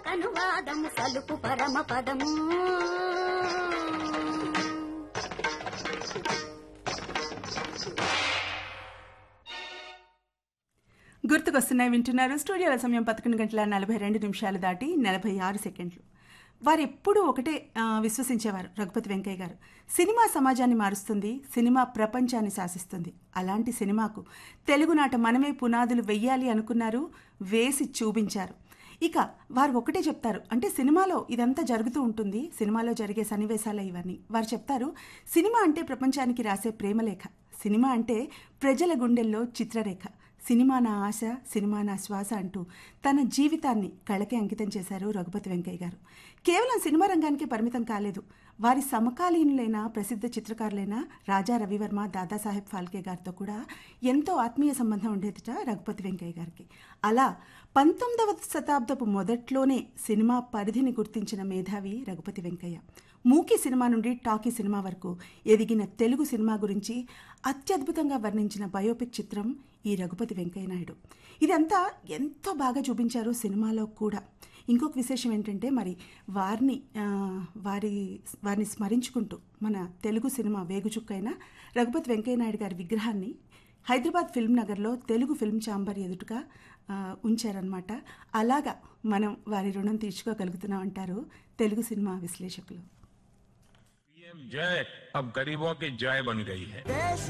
కనువాదము సలుపు పరమ పదము గుర్తుకొస్తున్నాయి వింటున్నారు స్టూడియోల సమయం పదకొండు గంటల నలభై రెండు నిమిషాలు దాటి నలభై ఆరు సెకండ్లు వారు ఎప్పుడూ ఒకటే ఆ, విశ్వసించేవారు రఘుపతి వెంకయ్య గారు సినిమా సమాజాన్ని మారుస్తుంది సినిమా ప్రపంచాన్ని శాసిస్తుంది అలాంటి సినిమాకు తెలుగునాట మనమే పునాదులు వెయ్యాలి అనుకున్నారు వేసి చూపించారు ఇక వారు ఒకటే చెప్తారు అంటే సినిమాలో ఇదంతా జరుగుతూ ఉంటుంది సినిమాలో జరిగే సన్నివేశాలే ఇవన్నీ వారు చెప్తారు సినిమా అంటే ప్రపంచానికి రాసే ప్రేమలేఖ సినిమా అంటే ప్రజల గుండెల్లో చిత్రరేఖ సినిమా నా ఆశ సినిమా నా శ్వాస అంటూ తన జీవితాన్ని కళకే అంకితం చేశారు రఘుపతి వెంకయ్య గారు కేవలం సినిమా రంగానికి పరిమితం కాలేదు వారి సమకాలీనులైన ప్రసిద్ధ చిత్రకారులైన రాజా రవివర్మ దాదాసాహెబ్ ఫాల్కే గారితో కూడా ఎంతో ఆత్మీయ సంబంధం ఉండేదిట రఘుపతి వెంకయ్య గారికి అలా పంతొమ్మిదవ శతాబ్దపు మొదట్లోనే సినిమా పరిధిని గుర్తించిన మేధావి రఘుపతి వెంకయ్య మూకీ సినిమా నుండి టాకీ సినిమా వరకు ఎదిగిన తెలుగు సినిమా గురించి అత్యద్భుతంగా వర్ణించిన బయోపిక్ చిత్రం ఈ రఘుపతి వెంకయ్య నాయుడు ఇదంతా ఎంతో బాగా చూపించారు సినిమాలో కూడా ఇంకొక విశేషం ఏంటంటే మరి వారిని ఆ, వారి వారిని స్మరించుకుంటూ మన తెలుగు సినిమా వేగుచుక్కైన రఘుపతి వెంకయ్య నాయుడు గారి విగ్రహాన్ని హైదరాబాద్ ఫిల్మ్ నగర్లో తెలుగు ఫిల్మ్ ఛాంబర్ ఎదుటగా ఆ, ఉంచారనమాట అలాగా మనం వారి రుణం తీర్చుకోగలుగుతున్నాం అంటారు తెలుగు సినిమా విశ్లేషకులు पीएम जय अब गरीबों की जय बन गई है